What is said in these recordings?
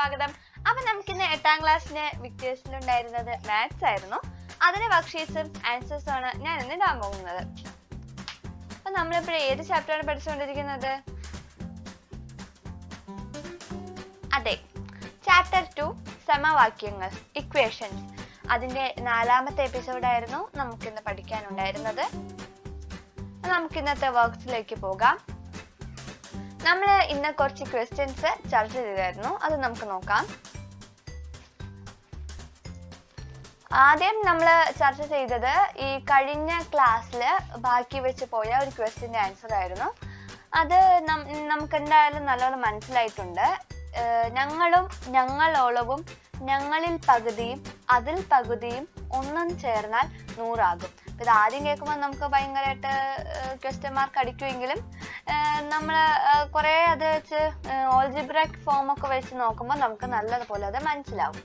സ്വാഗതം അപ്പൊ നമുക്കിന്ന് എട്ടാം ക്ലാസ്സിന് വിക്ടേഴ്സിലുണ്ടായിരുന്നത് മാത്സ് ആയിരുന്നു അതിന് വർക്ക്ഷീറ്റ്സും ആൻസേഴ്സും ആണ് ഞാൻ ഇന്ന് ഇടാൻ പോകുന്നത് അപ്പൊ നമ്മളിപ്പോൾ ഏത് ചാപ്റ്ററാണ് പഠിച്ചുകൊണ്ടിരിക്കുന്നത് അതെ ചാപ്റ്റർ ടു സമവാക്യങ്ങൾ ഇക്വേഷൻസ് അതിന്റെ നാലാമത്തെ എപ്പിസോഡായിരുന്നു നമുക്കിന്ന് പഠിക്കാനുണ്ടായിരുന്നത് നമുക്ക് ഇന്നത്തെ വർക്ക്സിലേക്ക് പോകാം നമ്മൾ ഇന്ന് കുറച്ച് ക്വസ്റ്റ്യൻസ് ചർച്ച ചെയ്തായിരുന്നു അത് നമുക്ക് നോക്കാം ആദ്യം നമ്മൾ ചർച്ച ചെയ്തത് ഈ കഴിഞ്ഞ ക്ലാസ്സിൽ ബാക്കി വെച്ച് പോയ ഒരു ക്വസ്റ്റ്യൻ്റെ ആൻസർ ആയിരുന്നു അത് നം- നമുക്ക് എന്തായാലും നല്ലോണം മനസ്സിലായിട്ടുണ്ട് ഏർ ഞങ്ങളും ഞങ്ങളോളവും ഞങ്ങളിൽ പകുതിയും അതിൽ പകുതിയും ഒന്നും ചേർന്നാൽ നൂറാകും അപ്പൊ ഇത് ആദ്യം കേൾക്കുമ്പോൾ നമുക്ക് ഭയങ്കരമായിട്ട് ക്വസ്റ്റ്യൻ മാർക്ക് അടിക്കുമെങ്കിലും നമ്മൾ കുറേ അത് വെച്ച് ഓൾജിബ്രക് ഫോം ഒക്കെ വെച്ച് നോക്കുമ്പോൾ നമുക്ക് നല്ലതുപോലെ അത് മനസ്സിലാവും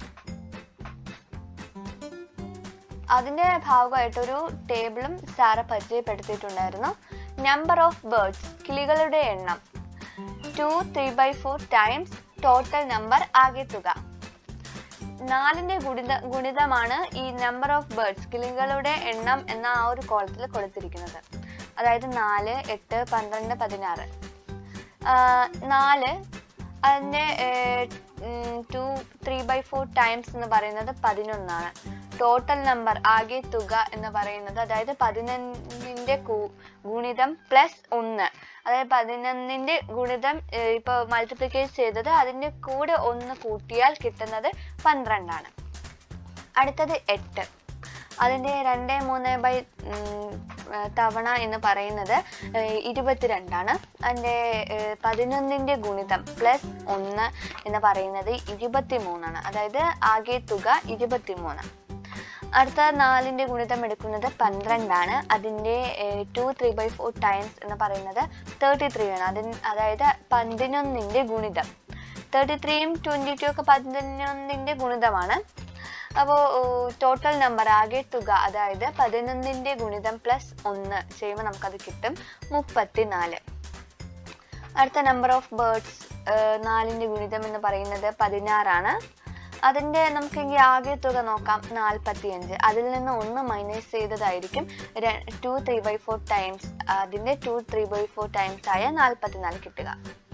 അതിന്റെ ഭാഗമായിട്ട് ഒരു ടേബിളും സാറ് പരിചയപ്പെടുത്തിയിട്ടുണ്ടായിരുന്നു നമ്പർ ഓഫ് ബേർഡ്സ് കിളികളുടെ എണ്ണം two three by four times total number ആകെ തുക നാലിന്റെ ഗുണിത ഗുണിതമാണ് ഈ നമ്പർ ഓഫ് ബേർഡ്സ് കിളികളുടെ എണ്ണം എന്ന ആ ഒരു കോളത്തിൽ കൊടുത്തിരിക്കുന്നത് അതായത് നാല് എട്ട് പന്ത്രണ്ട് പതിനാറ് ആഹ് നാല് അതിന്റെ two three by four times എന്ന് പറയുന്നത് പതിനൊന്നാണ് ടോട്ടൽ നമ്പർ ആകെ തുക എന്ന് പറയുന്നത് അതായത് പതിനൊന്നിന്റെ കു- ഗുണിതം പ്ലസ് ഒന്ന് അതായത് പതിനൊന്നിന്റെ ഗുണിതം ഏർ ഇപ്പൊ മൾട്ടിപ്ലിക്കേറ്റ് ചെയ്തത് അതിന്റെ കൂടെ ഒന്ന് കൂട്ടിയാൽ കിട്ടുന്നത് പന്ത്രണ്ടാണ് അടുത്തത് എട്ട് അതിന്റെ രണ്ട് മൂന്ന് ബൈ തവണ എന്ന് പറയുന്നത് ഏർ ഇരുപത്തിരണ്ടാണ് അതിന്റെ ഏർ പതിനൊന്നിന്റെ ഗുണിതം പ്ലസ് ഒന്ന് എന്ന് പറയുന്നത് ഇരുപത്തി മൂന്നാണ് അതായത് ആകെ തുക ഇരുപത്തി മൂന്ന് അടുത്ത നാലിന്റെ ഗുണിതം എടുക്കുന്നത് പന്ത്രണ്ടാണ് അതിന്റെ two three by four times എന്ന് പറയുന്നത് തേർട്ടി ത്രീ ആണ് അതിന് അതായത് പതിനൊന്നിന്റെ ഗുണിതം തേർട്ടി ത്രീയും ട്വന്റി ടു ഒക്കെ പതിനൊന്നിന്റെ ഗുണിതമാണ് അപ്പോൾ ടോട്ടൽ നമ്പർ ആകെ തുക അതായത് പതിനൊന്നിന്റെ ഗുണിതം പ്ലസ് ഒന്ന് ചെയ്യുമ്പോൾ നമുക്കത് കിട്ടും മുപ്പത്തി നാല് അടുത്ത നമ്പർ ഓഫ് ബേർഡ്സ് നാലിന്റെ ഗുണിതം എന്ന് പറയുന്നത് പതിനാറാണ് അതിന്റെ നമുക്കെങ്കിൽ ആകെ തുക നോക്കാം നാൽപ്പത്തി അഞ്ച് അതിൽ നിന്ന് ഒന്ന് മൈനസ് ചെയ്തതായിരിക്കും two three by four times അതിന്റെ two three by four times ആയ നാൽപ്പത്തിനാല് കിട്ടുക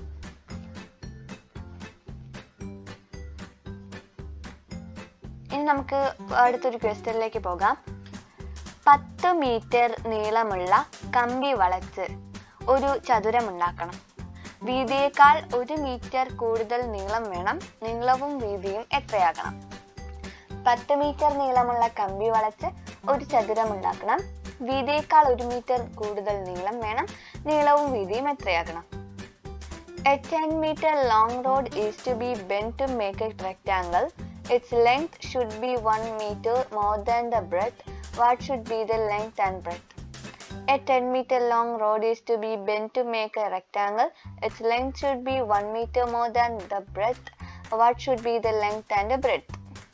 ഇനി നമുക്ക് അടുത്തൊരു ക്വസ്റ്റ്യനിലേക്ക് പോകാം പത്ത് മീറ്റർ നീളമുള്ള കമ്പി വളച്ച് ഒരു ചതുരം ഉണ്ടാക്കണം വീതിയേക്കാൾ ഒരു മീറ്റർ കൂടുതൽ നീളം വേണം നീളവും വീതിയും എത്രയാകണം പത്ത് മീറ്റർ നീളമുള്ള കമ്പി വളച്ച് ഒരു ചതുരം ഉണ്ടാക്കണം വീതിയേക്കാൾ ഒരു മീറ്റർ കൂടുതൽ നീളം വേണം നീളവും വീതിയും എത്രയാകണം A 10 meter long rod is to be bent to make a rectangle. Its length should be 1 meter more than the breadth. What should be the length and breadth? A 10 meter long rod is to be bent to make a rectangle. Its length should be 1 meter more than the breadth. What should be the length and the breadth?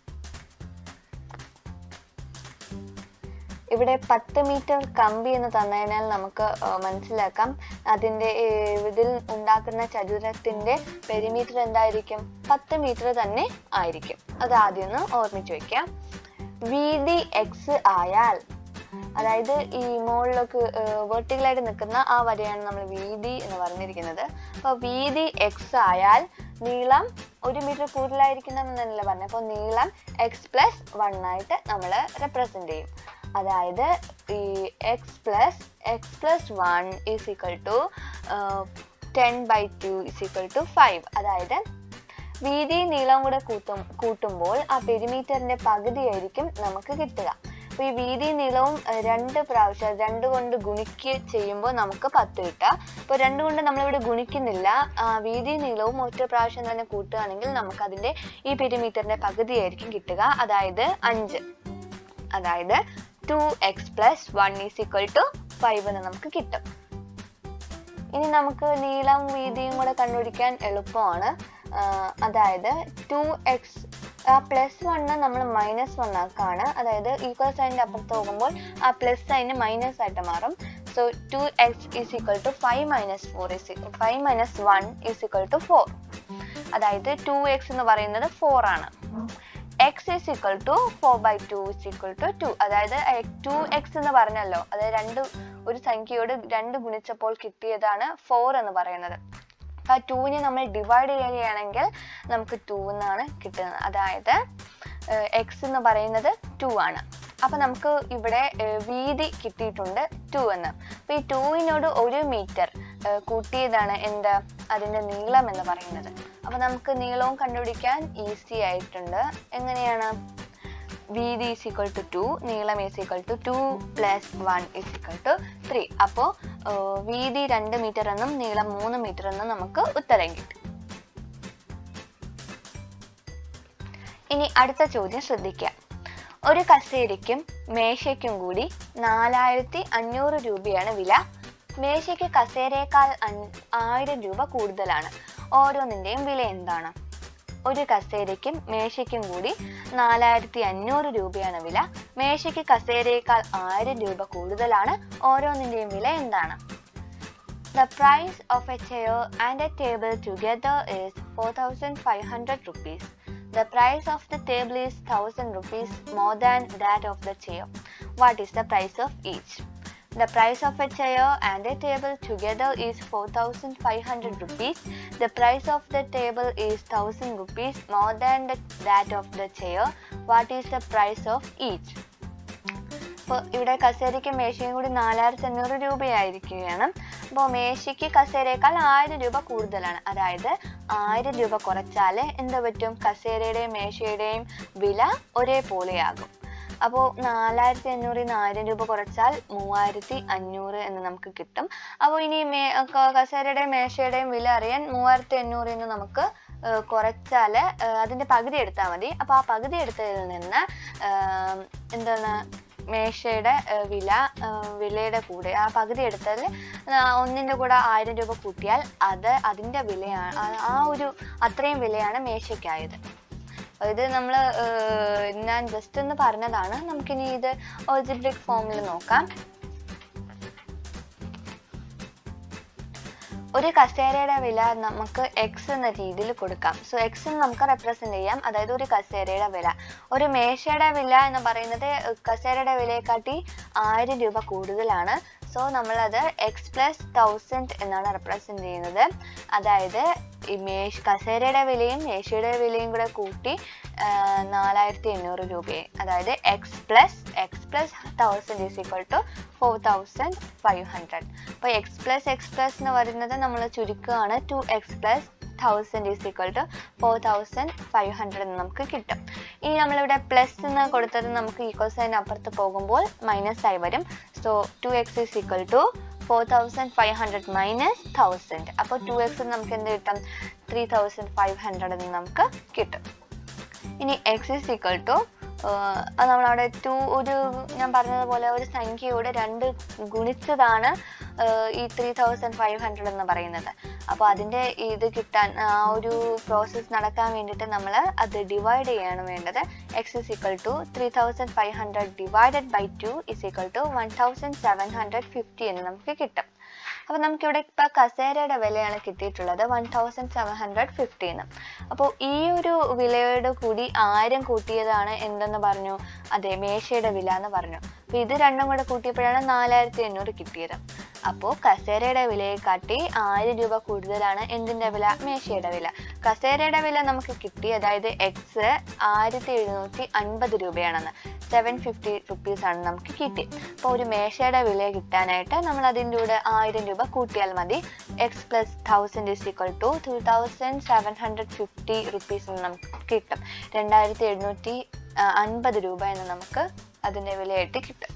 ഇവിടെ പത്ത് metre കമ്പി എന്ന് തന്നതിനാൽ നമുക്ക് ആ, മനസ്സിലാക്കാം അതിന്റെ ഏ, ഇതിൽ ഉണ്ടാക്കുന്ന ചതുരത്തിന്റെ പെരിമീറ്റർ എന്തായിരിക്കും പത്ത് മീറ്റർ തന്നെ ആയിരിക്കും അത് ആദ്യം ഒന്ന് ഓർമ്മിച്ചു വെക്കാം വീതി എക്സ് ആയാൽ അതായത് ഈ മുകളിലേക്ക് വെർട്ടിക്കലായിട്ട് നിൽക്കുന്ന ആ വരെയാണ് നമ്മൾ വീതി എന്ന് പറഞ്ഞിരിക്കുന്നത് അപ്പോൾ വീതി എക്സ് ആയാൽ നീളം ഒരു മീറ്റർ കൂടുതലായിരിക്കണം എന്നല്ല പറഞ്ഞത് അപ്പോൾ നീളം എക്സ് പ്ലസ് വൺ ആയിട്ട് നമ്മൾ റെപ്രസെന്റ് ചെയ്യും അതായത് ഈ x plus x plus one is equal to ten by two is equal to five അതായത് വീതി നീളം കൂടെ കൂട്ടും കൂട്ടുമ്പോൾ ആ പെരിമീറ്ററിന്റെ പകുതിയായിരിക്കും നമുക്ക് കിട്ടുക അപ്പൊ ഈ വീതി നീളവും ഏർ, രണ്ട് പ്രാവശ്യം രണ്ട് കൊണ്ട് ഗുണിക്ക് ചെയ്യുമ്പോൾ നമുക്ക് പത്ത് കിട്ടുക അപ്പൊ രണ്ട് കൊണ്ട് നമ്മളിവിടെ ഗുണിക്കുന്നില്ല ആ, വീതി നീളവും ഒറ്റ പ്രാവശ്യം തന്നെ കൂട്ടുകയാണെങ്കിൽ നമുക്ക് അതിന്റെ ഈ പെരിമീറ്ററിന്റെ പകുതിയായിരിക്കും കിട്ടുക അതായത് അഞ്ച് അതായത് two x plus one is equal to five എന്ന് നമുക്ക് കിട്ടും ഇനി നമുക്ക് നീളം വീതിയും കൂടെ കണ്ടുപിടിക്കാൻ എളുപ്പമാണ് ആഹ് അതായത് ടു എക്സ് ആ പ്ലസ് വണ്ണ് നമ്മൾ മൈനസ് വൺ ആക്കാണ് അതായത് ഈക്വൽ സൈനിന്റെ അപ്പുറത്ത് പോകുമ്പോൾ ആ പ്ലസ് സൈന് മൈനസ് ആയിട്ട് മാറും so two x is equal to five minus four is five minus one is equal to four അതായത് ടു എക്സ് എന്ന് പറയുന്നത് ഫോർ ആണ് x is equal to four by two is equal to two അതായത് two x എന്ന് പറഞ്ഞല്ലോ അതായത് രണ്ട് ഒരു സംഖ്യയോട് രണ്ട് ഗുണിച്ചപ്പോൾ കിട്ടിയതാണ് ഫോർ എന്ന് പറയുന്നത് അപ്പൊ ആ ടൂവിനെ നമ്മൾ ഡിവൈഡ് ചെയ്യുകയാണെങ്കിൽ നമുക്ക് ടു എന്നാണ് കിട്ടുന്നത് അതായത് എക്സ് എന്ന് പറയുന്നത് ടു ആണ് അപ്പൊ നമുക്ക് ഇവിടെ ഏഹ്, വീതി കിട്ടിയിട്ടുണ്ട് ടു എന്ന് അപ്പൊ ഈ ടൂവിനോട് ഒരു മീറ്റർ കൂട്ടിയതാണ് എന്ത് അതിന്റെ നീളം എന്ന് പറയുന്നത് അപ്പൊ നമുക്ക് നീളവും കണ്ടുപിടിക്കാൻ ഈസി ആയിട്ടുണ്ട് എങ്ങനെയാണ് വീതി ഈസ് ഈക്വൽ ടു ടു നീളം is equal to two plus one is equal to three അപ്പോൾ വീതി രണ്ട് മീറ്റർ എന്നും നീളം മൂന്ന് മീറ്റർ എന്നും നമുക്ക് ഉത്തരം കിട്ടി ഇനി അടുത്ത ചോദ്യം ശ്രദ്ധിക്കുക ഒരു കസേരയ്ക്കും മേശയ്ക്കും കൂടി നാലായിരത്തി അഞ്ഞൂറ് രൂപയാണ് വില മേശയ്ക്ക് കസേരയേക്കാൾ അഞ്ഞ- ആയിരം രൂപ കൂടുതലാണ് ഓരോന്നിന്റെയും വില എന്താണ് ഒരു കസേരയ്ക്കും മേശയ്ക്കും കൂടി നാലായിരത്തി അഞ്ഞൂറ് രൂപയാണ് വില മേശയ്ക്ക് കസേരയേക്കാൾ ആയിരം രൂപ കൂടുതലാണ് ഓരോന്നിന്റെയും വില എന്താണ് The price of a chair and a table together is 4500 rupees. The price of the table is 1000 rupees more than that of the chair. What is the price of each? The price of a chair and a table together is 4500 rupees. The price of the table is 1000 rupees more than the, that of the chair. What is the price of each? അപ്പോൾ ഇവിടെ കസേരയ്ക്ക് മേശയും കൂടി നാലായിരത്തി അഞ്ഞൂറ് രൂപയായിരിക്കുകയാണ് അപ്പോൾ മേശയ്ക്ക് കസേരയേക്കാൾ ആയിരം രൂപ കൂടുതലാണ് അതായത് ആയിരം രൂപ കുറച്ചാൽ എന്ത് പറ്റും കസേരയുടെയും മേശയുടെയും വില ഒരേപോലെയാകും അപ്പോൾ നാലായിരത്തി അഞ്ഞൂറിൽ നിന്ന് ആയിരം രൂപ കുറച്ചാൽ മൂവായിരത്തി അഞ്ഞൂറ് എന്ന് നമുക്ക് കിട്ടും അപ്പോൾ ഇനി മേ ക- കസേരയുടെയും മേശയുടെയും വില അറിയാൻ മൂവായിരത്തി അഞ്ഞൂറിൽ നിന്ന് നമുക്ക് ഏഹ് കുറച്ചാല് ഏഹ് അതിന്റെ പകുതി എടുത്താൽ മതി അപ്പൊ ആ പകുതി എടുത്തതിൽ നിന്ന് ഏഹ് എന്താണ് മേശയുടെ ഏഹ് വില ഏഹ് വിലയുടെ കൂടെ ആ പകുതി എടുത്തതിൽ ഒന്നിന്റെ കൂടെ ആയിരം രൂപ കൂട്ടിയാൽ അത് അതിന്റെ വിലയാണ് ആ- ആ ഒരു അത്രയും വിലയാണ് മേശയ്ക്കായത് ഇത് നമ്മൾ ഞാൻ ജസ്റ്റ് ഒന്ന് പറഞ്ഞതാണ് നമുക്കിനി ഇത് ഓൾജിബ്രിക് ഫോമിൽ നോക്കാം ഒരു കസേരയുടെ വില നമുക്ക് എക്സ് എന്ന രീതിയിൽ കൊടുക്കാം സോ എക്സ് നമുക്ക് റെപ്രസെന്റ് ചെയ്യാം അതായത് ഒരു കസേരയുടെ വില ഒരു മേശയുടെ വില എന്ന് പറയുന്നത് കസേരയുടെ വിലയെക്കാട്ടി ആയിരം രൂപ കൂടുതലാണ് സോ നമ്മളത് എക്സ് പ്ലസ് തൗസൻഡ് എന്നാണ് റെപ്രസെന്റ് ചെയ്യുന്നത് അതായത് ഈ മേശ കസേരയുടെ വിലയും മേശയുടെ വിലയും കൂടെ കൂട്ടി നാലായിരത്തി എണ്ണൂറ് രൂപയെ അതായത് x plus x plus thousand is equal to four thousand five hundred അപ്പോൾ എക്സ് പ്ലസ് എക്സ് പ്ലസ് എന്ന് പറയുന്നത് നമ്മൾ ചുരുക്കുകയാണ് two x plus thousand is equal to four thousand five hundred എന്ന് നമുക്ക് കിട്ടും ഇനി നമ്മളിവിടെ പ്ലസ് എന്ന് കൊടുത്തത് നമുക്ക് ഈക്വൽ സൈൻ അപ്പുറത്ത് പോകുമ്പോൾ മൈനസ് ആയി വരും so two x is equal to four thousand five hundred minus thousand അപ്പോൾ ടു എക്സ് നമുക്ക് എന്ത് കിട്ടും ത്രീ തൗസൻഡ് ഫൈവ് ഹൺഡ്രഡ് എന്ന് നമുക്ക് കിട്ടും ഇനി എക്സ് ഇസ് ഈക്വൽ ടു അത് നമ്മളവിടെ ടു ഒരു ഞാൻ പറഞ്ഞതുപോലെ ഒരു സംഖ്യയോട് രണ്ട് ഗുണിച്ചതാണ് ആഹ് ഈ ത്രീ തൗസൻഡ് ഫൈവ് ഹൺഡ്രഡ് എന്ന് പറയുന്നത് അപ്പോൾ അതിൻ്റെ ഇത് കിട്ടാൻ ആ ഒരു പ്രോസസ്സ് നടക്കാൻ വേണ്ടിയിട്ട് നമ്മൾ അത് ഡിവൈഡ് ചെയ്യാണ് വേണ്ടത് x is equal to three thousand five hundred divided by two is equal to one thousand seven hundred fifty എന്ന് നമുക്ക് കിട്ടും അപ്പോൾ നമുക്കിവിടെ ഇപ്പൊ കസേരയുടെ വിലയാണ് കിട്ടിയിട്ടുള്ളത് one thousand seven hundred fifty എന്ന് അപ്പോൾ ഈ ഒരു വിലയോട് കൂടി ആയിരം കൂട്ടിയതാണ് എന്തെന്ന് പറഞ്ഞു അതെ മേശയുടെ വില എന്ന് പറഞ്ഞു അപ്പോൾ ഇത് രണ്ടും കൂടെ കൂട്ടിയപ്പോഴാണ് നാലായിരത്തി എണ്ണൂറ് കിട്ടിയത് അപ്പോൾ കസേരയുടെ വിലയെ കാട്ടി ആയിരം രൂപ കൂടുതലാണ് എന്തിന്റെ വില മേശയുടെ വില കസേരയുടെ വില നമുക്ക് കിട്ടി അതായത് എക്സ് ആയിരത്തി എഴുന്നൂറ്റി അൻപത് രൂപയാണെന്ന് സെവൻ ഫിഫ്റ്റി റുപ്പീസ് ആണ് നമുക്ക് കിട്ടി അപ്പോൾ ഒരു മേശയുടെ വില കിട്ടാനായിട്ട് നമ്മൾ അതിൻ്റെ കൂടെ ആയിരം രൂപ കൂട്ടിയാൽ മതി x plus thousand is equal to two thousand seven hundred fifty rupees എന്ന് നമുക്ക് കിട്ടും രണ്ടായിരത്തി എഴുന്നൂറ്റി അൻപത് രൂപ എന്ന് നമുക്ക് അതിൻ്റെ വിലയായിട്ട് കിട്ടും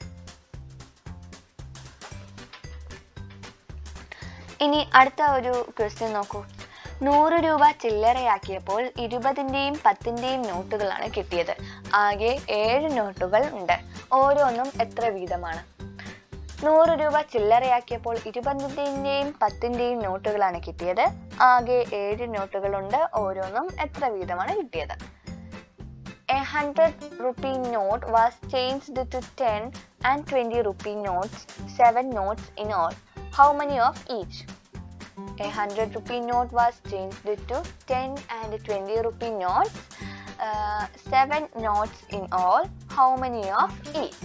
ഇനി അടുത്ത ഒരു ക്വസ്റ്റ്യൻ നോക്കൂ നൂറ് രൂപ ചില്ലറയാക്കിയപ്പോൾ ഇരുപതിൻ്റെയും പത്തിൻ്റെയും നോട്ടുകളാണ് കിട്ടിയത് ആകെ ഏഴ് നോട്ടുകൾ ഉണ്ട് ഓരോന്നും എത്ര വീതമാണ് നൂറ് രൂപ ചില്ലറയാക്കിയപ്പോൾ ഇരുപതിൻ്റെയും പത്തിൻ്റെയും നോട്ടുകളാണ് കിട്ടിയത് ആകെ ഏഴ് നോട്ടുകളുണ്ട് ഓരോന്നും എത്ര വീതമാണ് കിട്ടിയത് A hundred rupee note was changed to ten and twenty rupee notes, seven notes in all. How many of each? A 100 rupee note was changed to 10 and 20 rupee notes. Uh, seven notes in all. How many of each?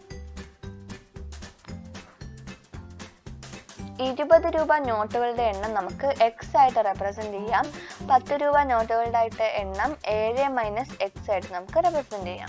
ഇരുപത് രൂപ നോട്ടുകളുടെ എണ്ണം നമുക്ക് X ആയിട്ട് represent ചെയ്യാം പത്ത് രൂപ നോട്ടുകളുടെ ആയിട്ട് എണ്ണം ഏഴ് മൈനസ് എക്സ് ആയിട്ട് നമുക്ക് റെപ്രസെന്റ് ചെയ്യാം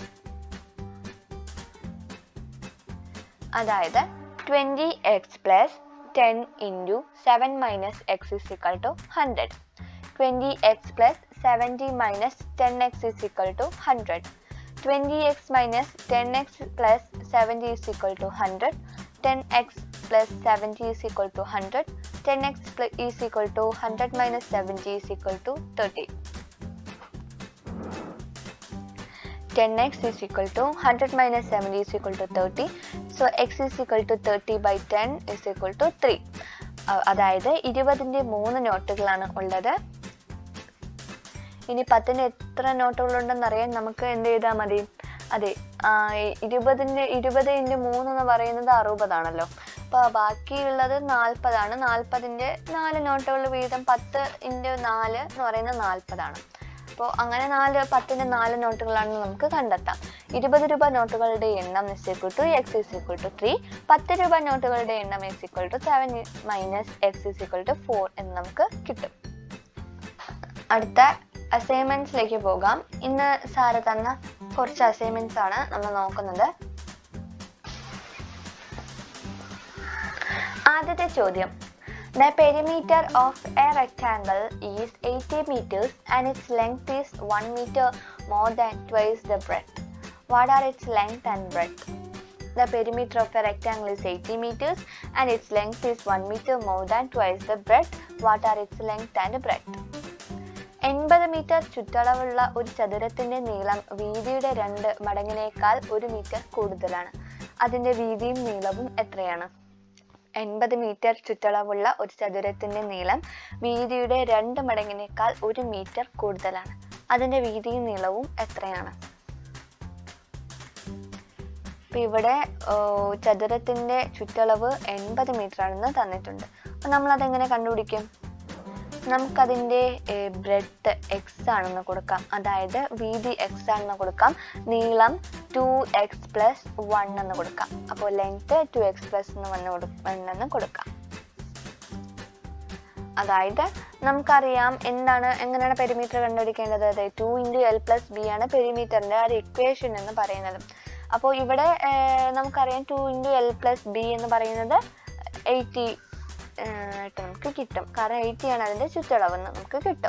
അതായത് twenty x plus ten into seven minus x is equal to hundred twenty x plus seventy minus ten x is equal to hundred twenty x minus ten x plus seventy is equal to hundred ten x plus 70 is equal to 100 10x is equal to 100 minus 70 is equal to 30 10x is equal to 100 minus 70 is equal to 30 so x is equal to 30 by 10 is equal to 3 അതായത് ഇരുപതിൻ്റെ മൂന്ന് നോട്ടുകളാണ് ഉള്ളത് ഇനി പത്തിന് എത്ര നോട്ടുകളുണ്ടെന്ന് അറിയാൻ നമുക്ക് എന്ത് ചെയ്താൽ മതി അതെ ഇരുപതിൻ്റെ ഇരുപത് ഇൻറ്റു മൂന്ന് എന്ന് പറയുന്നത് അറുപതാണല്ലോ അപ്പോൾ ബാക്കിയുള്ളത് നാൽപ്പതാണ് നാൽപ്പതിൻ്റെ നാല് നോട്ടുകൾ വീതം പത്ത് ഇൻറ്റു നാല് എന്ന് പറയുന്നത് നാൽപ്പതാണ് അപ്പോൾ അങ്ങനെ നാല് പത്തിൻ്റെ നാല് നോട്ടുകളാണെന്ന് നമുക്ക് കണ്ടെത്താം ഇരുപത് രൂപ നോട്ടുകളുടെ എണ്ണം is equal to x is equal to three പത്ത് രൂപ നോട്ടുകളുടെ എണ്ണം is equal to seven minus x is equal to four എന്ന് നമുക്ക് കിട്ടും അടുത്ത അസൈൻമെന്റ്സിലേക്ക് പോകാം ഇന്ന് സാറ് തന്ന കുറച്ച് അസൈൻമെന്റ്സ് ആണ് നമ്മൾ നോക്കുന്നത് ആദ്യത്തെ ചോദ്യം the perimeter of a rectangle is eighty metres and its length is one metre more than twice the breadth what are its length and breadth The perimeter of a rectangle is 80 meters and its length is 1 meter more than twice the breadth. What are its length and breadth? എൺപത് metre ചുറ്റളവുള്ള ഒരു ചതുരത്തിന്റെ നീളം വീതിയുടെ രണ്ട് മടങ്ങിനേക്കാൾ ഒരു metre കൂടുതലാണ് അതിന്റെ വീതിയും നീളവും എത്രയാണ് എൺപത് മീറ്റർ ചുറ്റളവുള്ള ഒരു ചതുരത്തിന്റെ നീളം വീതിയുടെ രണ്ട് മടങ്ങിനേക്കാൾ ഒരു മീറ്റർ കൂടുതലാണ് അതിന്റെ വീതിയും നീളവും എത്രയാണ് അപ്പൊ ഇവിടെ ചതുരത്തിന്റെ ചുറ്റളവ് എൺപത് മീറ്റർ ആണെന്ന് തന്നിട്ടുണ്ട് അപ്പൊ നമ്മൾ അതെങ്ങനെ കണ്ടുപിടിക്കും നമുക്കതിൻ്റെ ബ്രെഡ് എക്സ് ആണെന്ന് കൊടുക്കാം അതായത് വീതി എക്സ് ആണെന്ന് കൊടുക്കാം നീളം ടു എക്സ് പ്ലസ് വൺ എന്ന് കൊടുക്കാം അപ്പോൾ ലെങ്ത് ടു എക്സ് പ്ലസ് എന്ന് വന്ന് കൊടു കൊടുക്കാം അതായത് നമുക്കറിയാം എന്താണ് എങ്ങനെയാണ് പെരിമീറ്റർ കണ്ടുപിടിക്കേണ്ടത് അതെ two into L plus B ആണ് പെരിമീറ്ററിൻ്റെ ആ ഒരു ഇക്വേഷൻ എന്ന് പറയുന്നത് അപ്പോൾ ഇവിടെ നമുക്കറിയാം two into L plus B എന്ന് പറയുന്നത് എയ്റ്റി ആയിട്ട് നമുക്ക് കിട്ടും കാരണം എയ്റ്റി ആണ് അതിൻ്റെ ചുറ്റളവെന്ന് നമുക്ക് കിട്ടും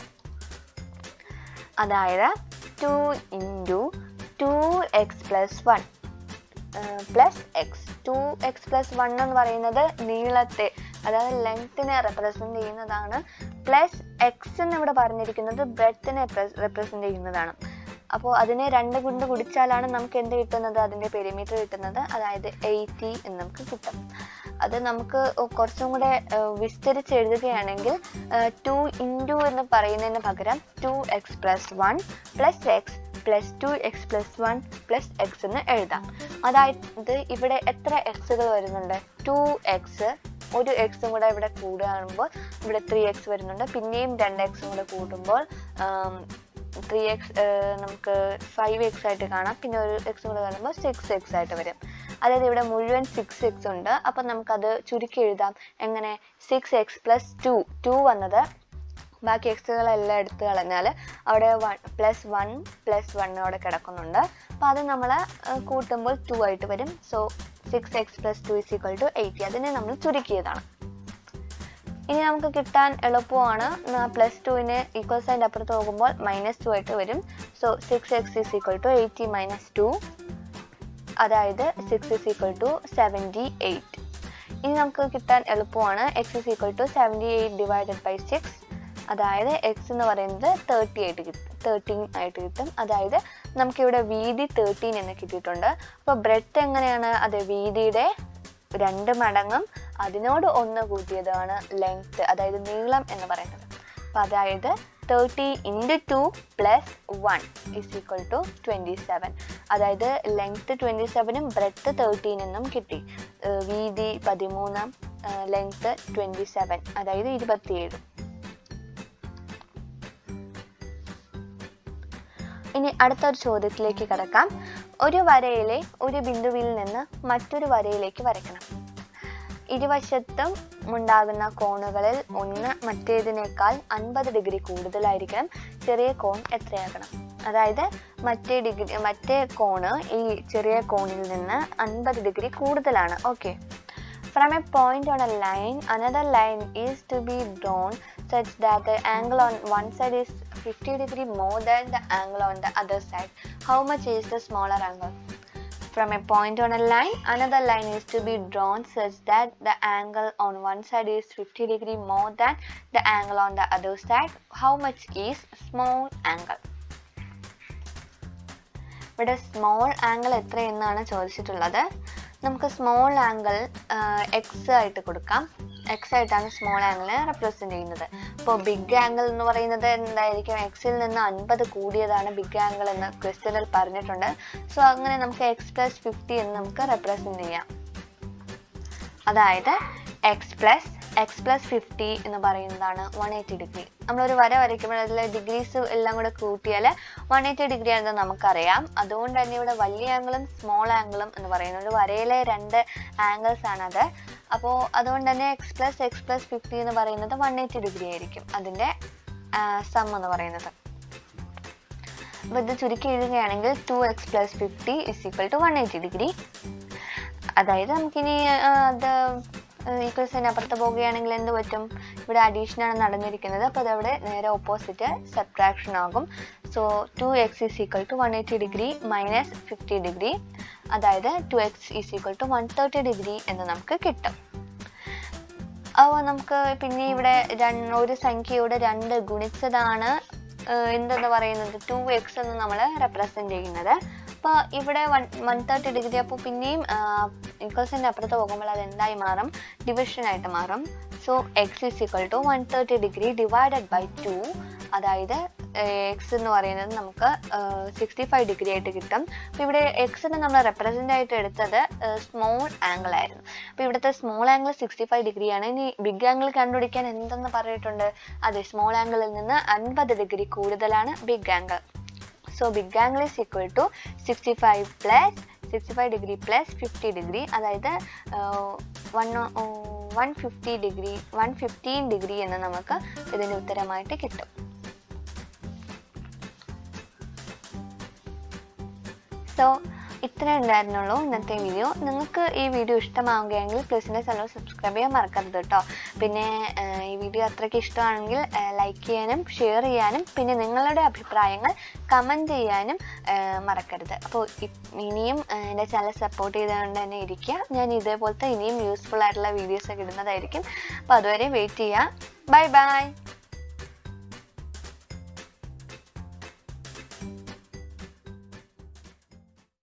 അതായത് two into two x plus one plus x two x plus one എന്ന് പറയുന്നത് നീളത്തെ അതായത് ലെങ്ത്തിനെ റെപ്രസെൻ്റ് ചെയ്യുന്നതാണ് പ്ലസ് എക്സ് എന്ന് ഇവിടെ പറഞ്ഞിരിക്കുന്നത് ബ്രെഡത്തിനെ റെപ്രസെൻ്റ് ചെയ്യുന്നതാണ് അപ്പോൾ അതിനെ രണ്ട് കൊണ്ട് കുടിച്ചാലാണ് നമുക്ക് എന്ത് കിട്ടുന്നത് അതിൻ്റെ പെരിമീറ്റർ കിട്ടുന്നത് അതായത് എയ്റ്റി എന്ന് നമുക്ക് കിട്ടും അത് നമുക്ക് കുറച്ചും കൂടെ വിസ്തരിച്ച് എഴുതുകയാണെങ്കിൽ ടു ഇൻറ്റു എന്ന് പറയുന്നതിന് പകരം two x plus one plus x plus two x plus one plus x എന്ന് എഴുതാം അതായത് ഇവിടെ എത്ര എക്സുകൾ വരുന്നുണ്ട് ടു എക്സ് ഒരു എക്സും കൂടെ ഇവിടെ കൂടുകയാകുമ്പോൾ ഇവിടെ ത്രീ എക്സ് വരുന്നുണ്ട് പിന്നെയും രണ്ട് എക്സും കൂടെ കൂടുമ്പോൾ ത്രീ എക്സ് നമുക്ക് ഫൈവ് എക്സ് ആയിട്ട് കാണാം പിന്നെ ഒരു എക്സും കൂടെ കാണുമ്പോൾ സിക്സ് എക്സ് ആയിട്ട് വരും അതായത് ഇവിടെ മുഴുവൻ സിക്സ് എക്സ് ഉണ്ട് അപ്പം നമുക്കത് ചുരുക്കി എഴുതാം എങ്ങനെ six x plus two two വന്നത് ബാക്കി എക്സുകളെല്ലാം എടുത്തു കളഞ്ഞാൽ അവിടെ one plus one plus one അവിടെ കിടക്കുന്നുണ്ട് അപ്പോൾ അത് നമ്മൾ കൂട്ടുമ്പോൾ ടു ആയിട്ട് വരും so six x plus two is equal to eighty അതിനെ നമ്മൾ ചുരുക്കിയതാണ് ഇനി നമുക്ക് കിട്ടാൻ എളുപ്പമാണ് പ്ലസ് ടുവിന് ഈക്വൽ സൈൻ്റെ അപ്പുറത്ത് പോകുമ്പോൾ മൈനസ് ടു ആയിട്ട് വരും so six x is equal to eighty minus two അതായത് six is equal to seventy eight ഇനി നമുക്ക് കിട്ടാൻ എളുപ്പമാണ് x is equal to seventy eight divided by six അതായത് എക്സ് എന്ന് പറയുന്നത് തേർട്ടി ആയിട്ട് കിട്ടും തേർട്ടീൻ ആയിട്ട് കിട്ടും അതായത് നമുക്കിവിടെ വീതി തേർട്ടീൻ എന്ന് കിട്ടിയിട്ടുണ്ട് അപ്പോൾ ബ്രെഡ് എങ്ങനെയാണ് അത് വീതിയുടെ രണ്ട് മടങ്ങും അതിനോട് ഒന്ന് കൂട്ടിയതാണ് ലെങ്ത് അതായത് നീളം എന്ന് പറയുന്നത് അപ്പം അതായത് thirty into two plus one is equal to twenty seven അതായത് ലെങ്ത് ട്വൻറ്റി സെവനും ബ്രെഡ്ത്ത് തേർട്ടീൻ എന്നും കിട്ടി വീതി പതിമൂന്ന് ലെങ്ത് ട്വൻറ്റി സെവൻ അതായത് ഇരുപത്തിയേഴ് ഇനി അടുത്തൊരു ചോദ്യത്തിലേക്ക് കിടക്കാം ഒരു വരയിലെ ഒരു ബിന്ദുവിൽ നിന്ന് മറ്റൊരു വരയിലേക്ക് വരയ്ക്കണം ഇരുവശത്തും ഉണ്ടാകുന്ന കോണുകളിൽ ഒന്ന് മറ്റേതിനേക്കാൾ അൻപത് ഡിഗ്രി കൂടുതലായിരിക്കണം ചെറിയ കോൺ എത്രയാകണം അതായത് മറ്റേ ഡിഗ്രി മറ്റേ കോണ് ഈ ചെറിയ കോണിൽ നിന്ന് അൻപത് ഡിഗ്രി കൂടുതലാണ് okay From a point on a line, another line is to be drawn such that the angle on one side is 50 degree more than the angle on the other side. How much is the smaller angle? From a point on a line, another line is to be drawn such that the angle on one side is 50 degree more than the angle on the other side. How much is small angle? ഇവിടെ small angle എത്ര എന്നാണ് ചോദിച്ചിട്ടുള്ളത് നമുക്ക് small angle X ആയിട്ട് കൊടുക്കാം X ആയിട്ടാണ് small ആംഗിളിനെ represent ചെയ്യുന്നത് അപ്പോൾ ബിഗ് ആംഗിൾ എന്ന് പറയുന്നത് എന്തായിരിക്കും എക്സിൽ നിന്ന് അൻപത് കൂടിയതാണ് ബിഗ് ആംഗിൾ എന്ന് ക്വസ്റ്റ്യനിൽ പറഞ്ഞിട്ടുണ്ട് സോ അങ്ങനെ നമുക്ക് എക്സ് പ്ലസ് ഫിഫ്റ്റി എന്ന് നമുക്ക് റെപ്രസെന്റ് ചെയ്യാം അതായത് x plus x plus fifty എന്ന് പറയുന്നതാണ് വൺ എയ്റ്റി ഡിഗ്രി നമ്മളൊരു വര വരയ്ക്കുമ്പോൾ അതിൽ ഡിഗ്രീസ് എല്ലാം കൂടെ കൂട്ടിയാൽ വൺ എയ്റ്റി ഡിഗ്രി ആണെന്ന് നമുക്കറിയാം അതുകൊണ്ട് തന്നെ ഇവിടെ വലിയ ആംഗിളും സ്മോൾ ആംഗിളും എന്ന് പറയുന്നത് ഒരു വരയിലെ രണ്ട് ആംഗിൾസ് ആണത് അപ്പോൾ അതുകൊണ്ട് തന്നെ x plus x plus fifty എന്ന് പറയുന്നത് വൺ എയ്റ്റി ഡിഗ്രി ആയിരിക്കും അതിൻ്റെ സം എന്ന് പറയുന്നത് അപ്പോൾ ഇത് ചുരുക്കി എഴുതുകയാണെങ്കിൽ two x plus fifty is equal to one eighty degree അതായത് നമുക്കിനി ആ, അത് ഈക്വൽസിന് അപ്പുറത്ത് പോവുകയാണെങ്കിൽ എന്ത് പറ്റും ഇവിടെ അഡീഷൻ ആണ് നടന്നിരിക്കുന്നത് അപ്പോൾ അതവിടെ നേരെ ഓപ്പോസിറ്റ് സബ്ട്രാക്ഷൻ ആകും so two x is equal to one eighty degree minus fifty degree അതായത് two x is equal to one thirty degree എന്ന് നമുക്ക് കിട്ടും അപ്പോൾ നമുക്ക് പിന്നെ ഇവിടെ രണ്ട് ഒരു സംഖ്യയുടെ രണ്ട് ഗുണിച്ചതാണ് ഏഹ് എന്തെന്ന് പറയുന്നത് ടു എക്സ് എന്ന് നമ്മൾ റെപ്രസെന്റ് ചെയ്യുന്നത് അപ്പോൾ ഇവിടെ വൺ വൺ തേർട്ടി ഡിഗ്രി അപ്പോൾ പിന്നെയും ഈക്വൽസിൻ്റെ അപ്പുറത്ത് പോകുമ്പോൾ അത് എന്തായി മാറും ഡിവിഷൻ ആയിട്ട് മാറും so x is equal to one thirty degree divided by two അതായത് എക്സ് എന്ന് പറയുന്നത് നമുക്ക് സിക്സ്റ്റി ഫൈവ് ഡിഗ്രി ആയിട്ട് കിട്ടും അപ്പോൾ ഇവിടെ എക്സിന് നമ്മൾ റെപ്രസെൻ്റ് ആയിട്ട് എടുത്തത് സ്മോൾ ആംഗിൾ ആയിരുന്നു അപ്പോൾ ഇവിടുത്തെ സ്മോൾ ആംഗിൾ സിക്സ്റ്റി ഫൈവ് ഡിഗ്രിയാണ് ഇനി ബിഗ് ആംഗിൾ കണ്ടുപിടിക്കാൻ എന്തെന്ന് പറഞ്ഞിട്ടുണ്ട് അതെ സ്മോൾ ആംഗിളിൽ നിന്ന് അൻപത് ഡിഗ്രി കൂടുതലാണ് big angle so big angle is equal to sixty five plus sixty five degree plus fifty degree അതായത് one one fifty degree one fifteen degree എന്ന് നമുക്ക് ഇതിൻ്റെ ഉത്തരമായിട്ട് കിട്ടും സോ ഇത്രേ ഉണ്ടായിരുന്നുള്ളൂ ഇന്നത്തെ വീഡിയോ നിങ്ങൾക്ക് ഈ വീഡിയോ ഇഷ്ടമാവുകയാണെങ്കിൽ പ്ലീസ് എൻ്റെ ചാനൽ സബ്സ്ക്രൈബ് ചെയ്യാൻ മറക്കരുത് കേട്ടോ പിന്നെ ആഹ്, ഈ വീഡിയോ അത്രയ്ക്ക് ഇഷ്ടമാണെങ്കിൽ ലൈക്ക് ചെയ്യാനും ഷെയർ ചെയ്യാനും പിന്നെ നിങ്ങളുടെ അഭിപ്രായങ്ങൾ കമൻറ്റ് ചെയ്യാനും ആഹ്, മറക്കരുത് അപ്പോൾ ഇനിയും ആഹ്, എൻ്റെ ചാനൽ സപ്പോർട്ട് ചെയ്തുകൊണ്ട് തന്നെ ഇരിക്കുക ഞാൻ ഇതേപോലത്തെ ഇനിയും യൂസ്ഫുൾ ആയിട്ടുള്ള വീഡിയോസ് ഒക്കെ ഇടുന്നതായിരിക്കും അപ്പോൾ അതുവരെ വെയിറ്റ് ചെയ്യുക ബൈ ബൈ